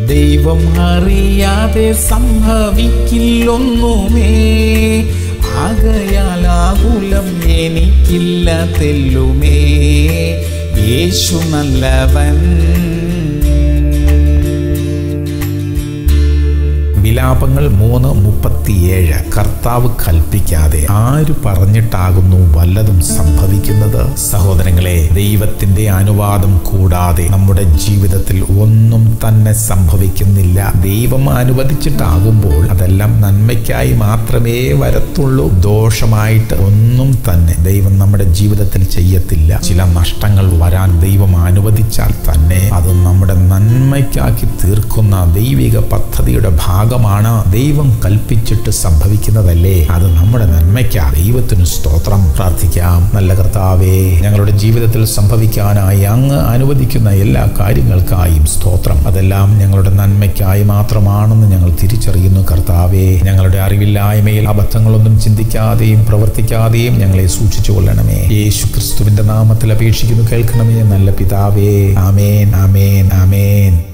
ദൈവം അറിയാതെ സംഭവിക്കില്ലൊന്നുമേ ആകയാൽ ആകുലം എനിക്കില്ല തെല്ലുമേ യേശു നല്ലവൻ വിലാപങ്ങൾ മൂന്ന് മുപ്പത്തിയേഴ് കർത്താവ് കൽപ്പിക്കാതെ ആര് പറഞ്ഞിട്ടാകുന്നു വല്ലതും സംഭവിക്കുന്നത് സഹോദരങ്ങളെ ദൈവത്തിന്റെ അനുവാദം കൂടാതെ നമ്മുടെ ജീവിതത്തിൽ ഒന്നും തന്നെ സംഭവിക്കുന്നില്ല ദൈവം അനുവദിച്ചിട്ടാകുമ്പോൾ അതെല്ലാം നന്മയ്ക്കായി മാത്രമേ വരത്തുള്ളൂ ദോഷമായിട്ട് ഒന്നും തന്നെ ദൈവം നമ്മുടെ ജീവിതത്തിൽ ചെയ്യത്തില്ല ചില നഷ്ടങ്ങൾ വരാൻ ദൈവം അനുവദിച്ചാൽ തന്നെ അത് നമ്മുടെ നന്മയ്ക്കാക്കി തീർക്കുന്ന ദൈവിക പദ്ധതിയുടെ ഭാഗമാണ് ദൈവം കൽപ്പിച്ചിട്ട് സംഭവിക്കുന്നതല്ലേ അത് നമ്മുടെ നന്മയ്ക്കാ ദൈവത്തിന് സ്തോത്രം പ്രാർത്ഥിക്കാം നല്ല കർത്താവേ ഞങ്ങളുടെ ജീവിതത്തിൽ സംഭവിക്കാനായി അങ്ങ് അനുവദിക്കുന്ന എല്ലാ കാര്യങ്ങൾക്കായും സ്തോത്രം അതെല്ലാം ഞങ്ങളുടെ നന്മയ്ക്കായി മാത്രമാണെന്ന് ഞങ്ങൾ തിരിച്ചറിയുന്നു കർത്താവേ ഞങ്ങളുടെ അറിവില്ലായ്മയിൽ അബദ്ധങ്ങളൊന്നും ചിന്തിക്കാതെയും പ്രവർത്തിക്കാതെയും ഞങ്ങളെ സൂക്ഷിച്ചു കൊള്ളണമേ യേശു ക്രിസ്തുവിന്റെ നാമത്തിൽ അപേക്ഷിക്കുന്നു കേൾക്കണമേ നല്ല പിതാവേ ആമേൻ ആമേൻ ആമേൻ